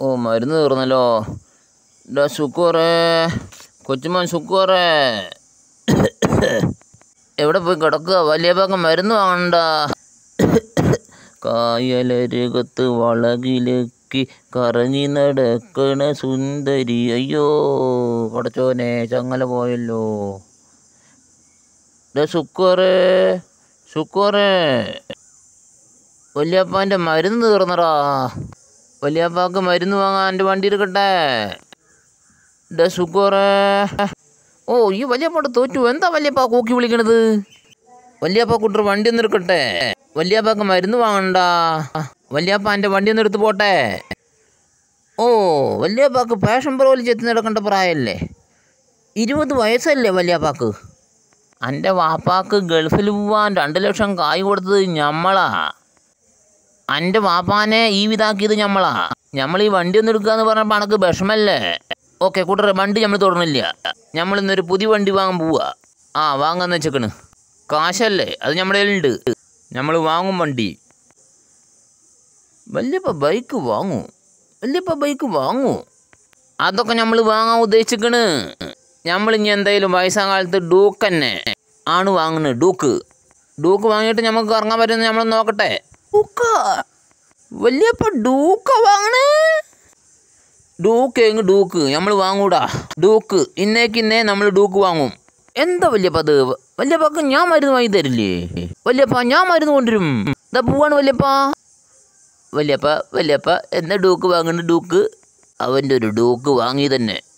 ഓ മരുന്ന് തീർന്നല്ലോ ഡാ സുക്കൂറേ കൊച്ചുമോൻ സുക്കൂറേ എവിടെ പോയി കിടക്കുക വലിയ പാക്കം മരുന്ന് വാങ്ങണ്ട കായലരുകത്ത് വളകിലക്കി കറങ്ങി നടക്കണ സുന്ദരി അയ്യോ പടച്ചോനെ ചങ്ങല പോയല്ലോ ഡാ സുക്കൂറേ സുക്കൂറേ വല്യപ്പാൻ്റെ മരുന്ന് തീർന്നടാ വല്യപ്പാക്ക് മരുന്ന് വാങ്ങാൻ എൻ്റെ വണ്ടി എടുക്കട്ടെ ഡേ സുക്കോറേ ഓ ഈ വല്യപ്പാട് തോറ്റു എന്താ വല്യപ്പ കൂക്കി വിളിക്കണത് വല്യപ്പ കുട്ടർ വണ്ടി ഒന്ന് എടുക്കട്ടെ വല്യപ്പാക്ക് മരുന്ന് വാങ്ങണ്ട വല്യപ്പ എൻ്റെ വണ്ടി ഒന്ന് എടുത്ത് പോട്ടെ ഓ വല്യപ്പാക്ക് പാഷൻ പ്രോയിൽ ചെത്തി നടക്കേണ്ട പ്രായമല്ലേ ഇരുപത് വയസ്സല്ലേ വല്യപ്പാക്ക് എൻ്റെ വാപ്പാക്ക് ഗൾഫിൽ പോവാൻ രണ്ട് ലക്ഷം കായ് കൊടുത്തത് ഞമ്മളാ എൻ്റെ വാപ്പാനെ ഈ വിധാക്കിയത് ഞമ്മളാ ഞമ്മൾ ഈ വണ്ടി ഒന്ന് എടുക്കാന്ന് പറഞ്ഞപ്പോൾ അനക്ക് വിഷമല്ലേ ഓക്കെ കൂട്ടറെ വണ്ടി നമ്മൾ തുടർന്നില്ല നമ്മൾ ഇന്നൊരു പുതിയ വണ്ടി വാങ്ങാൻ പോവാ ആ വാങ്ങാന്ന് വെച്ചേക്കണ് കാശല്ലേ അത് നമ്മുടെ കയ്യിലുണ്ട് നമ്മൾ വാങ്ങും വണ്ടി വല്യപ്പ ബൈക്ക് വാങ്ങൂ വല്യപ്പ ബൈക്ക് വാങ്ങൂ അതൊക്കെ നമ്മൾ വാങ്ങാൻ ഉദ്ദേശിക്കണ് നമ്മൾ ഇനി എന്തായാലും വയസ്സാം കാലത്ത് ഡൂക്ക് തന്നെ ആണ് വാങ്ങുന്നത് ഡൂക്ക് ഡൂക്ക് വാങ്ങിയിട്ട് നമുക്ക് ഇറങ്ങാൻ പറ്റുന്ന നമ്മൾ നോക്കട്ടെ ഡൂക്ക വല്യപ്പ ഡൂക്ക വാങ്ങണേ ഡൂക്ക് എങ്ങ് ഡൂക്ക് നമ്മൾ വാങ്ങൂടാ ഡൂക്ക് ഇന്നേക്ക് ഇന്നേ നമ്മൾ ഡൂക്ക് വാങ്ങും എന്താ വല്യപ്പ അത് വല്യപ്പക്ക് ഞാൻ മരുന്ന് വാങ്ങി തരില്ലേ വല്യപ്പ ഞാൻ മരുന്ന് കൊണ്ടുവരും ഇതാ പോവാണ് വല്യപ്പ വല്യപ്പ വല്യപ്പ എന്നാ ഡൂക്ക് വാങ്ങുന്ന ഡൂക്ക് അവൻ്റെ ഒരു ഡൂക്ക് വാങ്ങി തന്നെ